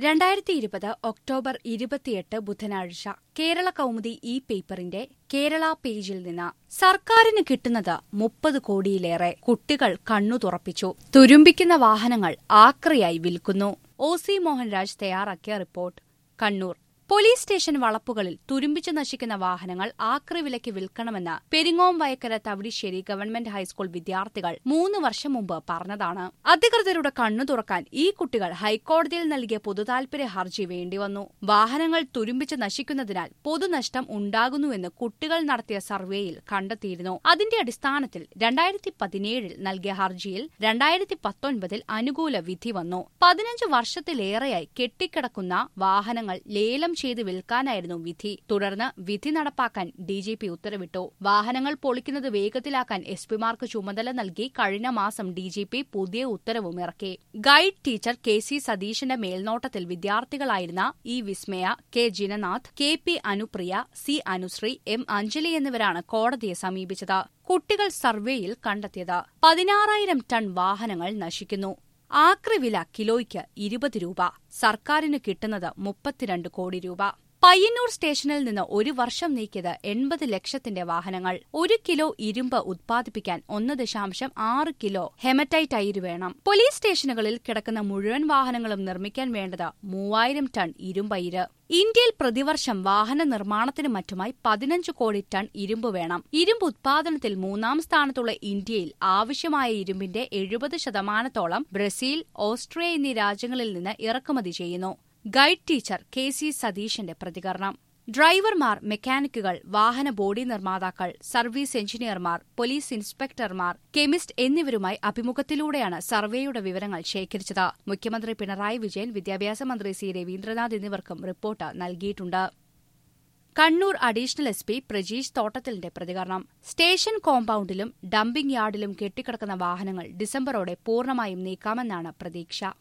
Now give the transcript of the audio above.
രണ്ടായിരത്തി ഇരുപത് ഒക്ടോബർ ഇരുപത്തിയെട്ട് ബുധനാഴ്ച കേരള കൗമുദി ഇ പേപ്പറിന്റെ കേരള പേജിൽ നിന്ന് സർക്കാരിന് കിട്ടുന്നത് മുപ്പത് കോടിയിലേറെ കുട്ടികൾ കണ്ണു തുറപ്പിച്ചു തുരുമ്പിക്കുന്ന വാഹനങ്ങൾ ആക്രിയായി വിൽക്കുന്നു ഒ സി മോഹൻരാജ് തയ്യാറാക്കിയ റിപ്പോർട്ട് കണ്ണൂർ പോലീസ് സ്റ്റേഷൻ വളപ്പുകളിൽ തുരുമ്പിച്ചു നശിക്കുന്ന വാഹനങ്ങൾ ആക്രി വിലയ്ക്ക് വിൽക്കണമെന്ന് പെരിങ്ങോം വയക്കര തവിടിശ്ശേരി ഗവൺമെന്റ് ഹൈസ്കൂൾ വിദ്യാർത്ഥികൾ മൂന്ന് വർഷം മുമ്പ് പറഞ്ഞതാണ് അധികൃതരുടെ കണ്ണു തുറക്കാൻ ഈ കുട്ടികൾ ഹൈക്കോടതിയിൽ നൽകിയ പൊതുതാൽപര്യ ഹർജി വേണ്ടിവന്നു വാഹനങ്ങൾ തുരുമ്പിച്ച് നശിക്കുന്നതിനാൽ പൊതുനഷ്ടം ഉണ്ടാകുന്നുവെന്ന് കുട്ടികൾ നടത്തിയ സർവേയിൽ കണ്ടെത്തിയിരുന്നു അതിന്റെ അടിസ്ഥാനത്തിൽ രണ്ടായിരത്തി പതിനേഴിൽ നൽകിയ ഹർജിയിൽ രണ്ടായിരത്തി പത്തൊൻപതിൽ അനുകൂല വിധി വന്നു പതിനഞ്ച് വർഷത്തിലേറെയായി കെട്ടിക്കിടക്കുന്ന വാഹനങ്ങൾ ലേലം ചെയ്ത് വിൽക്കാനായിരുന്നു വിധി തുടർന്ന് വിധി നടപ്പാക്കാൻ ഡിജിപി ഉത്തരവിട്ടു വാഹനങ്ങൾ പൊളിക്കുന്നത് വേഗത്തിലാക്കാൻ എസ് പിമാർക്ക് ചുമതല നൽകി കഴിഞ്ഞ മാസം ഡിജിപി പുതിയ ഉത്തരവും ഇറക്കി ഗൈഡ് ടീച്ചർ കെ സി സതീഷിന്റെ മേൽനോട്ടത്തിൽ വിദ്യാർത്ഥികളായിരുന്ന E Vismaya K Jinanath K P Anupriya C Anusree M Anjali എന്നിവരാണ് കോടതിയെ സമീപിച്ചത് കുട്ടികൾ സർവേയിൽ കണ്ടെത്തിയത് പതിനാറായിരം ടൺ വാഹനങ്ങൾ നശിക്കുന്നു ആക്രി വില കിലോയ്ക്ക് ഇരുപത് രൂപ സർക്കാരിന് കിട്ടുന്നത് മുപ്പത്തിരണ്ട് കോടി രൂപ പയ്യന്നൂർ സ്റ്റേഷനിൽ നിന്ന് ഒരു വർഷം നീക്കിയത് എൺപത് ലക്ഷത്തിന്റെ വാഹനങ്ങൾ ഒരു കിലോ ഇരുമ്പ് ഉത്പാദിപ്പിക്കാൻ ഒന്ന് ദശാംശം ആറ് കിലോ ഹെമറ്റൈറ്റ് അയിര് വേണം പോലീസ് സ്റ്റേഷനുകളിൽ കിടക്കുന്ന മുഴുവൻ വാഹനങ്ങളും നിർമ്മിക്കാൻ വേണ്ടത് മൂവായിരം ടൺ ഇരുമ്പയിര് ഇന്ത്യയിൽ പ്രതിവർഷം വാഹന നിർമ്മാണത്തിന് മറ്റുമായി പതിനഞ്ച് കോടി ടൺ ഇരുമ്പ് വേണം ഇരുമ്പ് ഉത്പാദനത്തിൽ മൂന്നാം സ്ഥാനത്തുള്ള ഇന്ത്യയിൽ ആവശ്യമായ ഇരുമ്പിന്റെ എഴുപത് ശതമാനത്തോളം ബ്രസീൽ ഓസ്ട്രിയ എന്നീ രാജ്യങ്ങളിൽ നിന്ന് ഇറക്കുമതി ചെയ്യുന്നു ഗൈഡ് ടീച്ചർ കെ സി സതീഷിന്റെ പ്രതികരണം ഡ്രൈവർമാർ മെക്കാനിക്കുകൾ വാഹന ബോഡി നിർമ്മാതാക്കൾ സർവീസ് എഞ്ചിനീയർമാർ പോലീസ് ഇൻസ്പെക്ടർമാർ കെമിസ്റ്റ് എന്നിവരുമായി അഭിമുഖത്തിലൂടെയാണ് സർവേയുടെ വിവരങ്ങൾ ശേഖരിച്ചത് മുഖ്യമന്ത്രി പിണറായി വിജയൻ വിദ്യാഭ്യാസ മന്ത്രി സി രവീന്ദ്രനാഥ് എന്നിവർക്കും റിപ്പോർട്ട് നൽകിയിട്ടുണ്ട് Kannur additional S P Prajeesh തോട്ടത്തിലിന്റെ പ്രതികരണം സ്റ്റേഷൻ കോമ്പൌണ്ടിലും ഡംപിംഗ് യാർഡിലും കെട്ടിക്കിടക്കുന്ന വാഹനങ്ങൾ ഡിസംബറോടെ പൂർണ്ണമായും നീക്കാമെന്നാണ് പ്രതീക്ഷ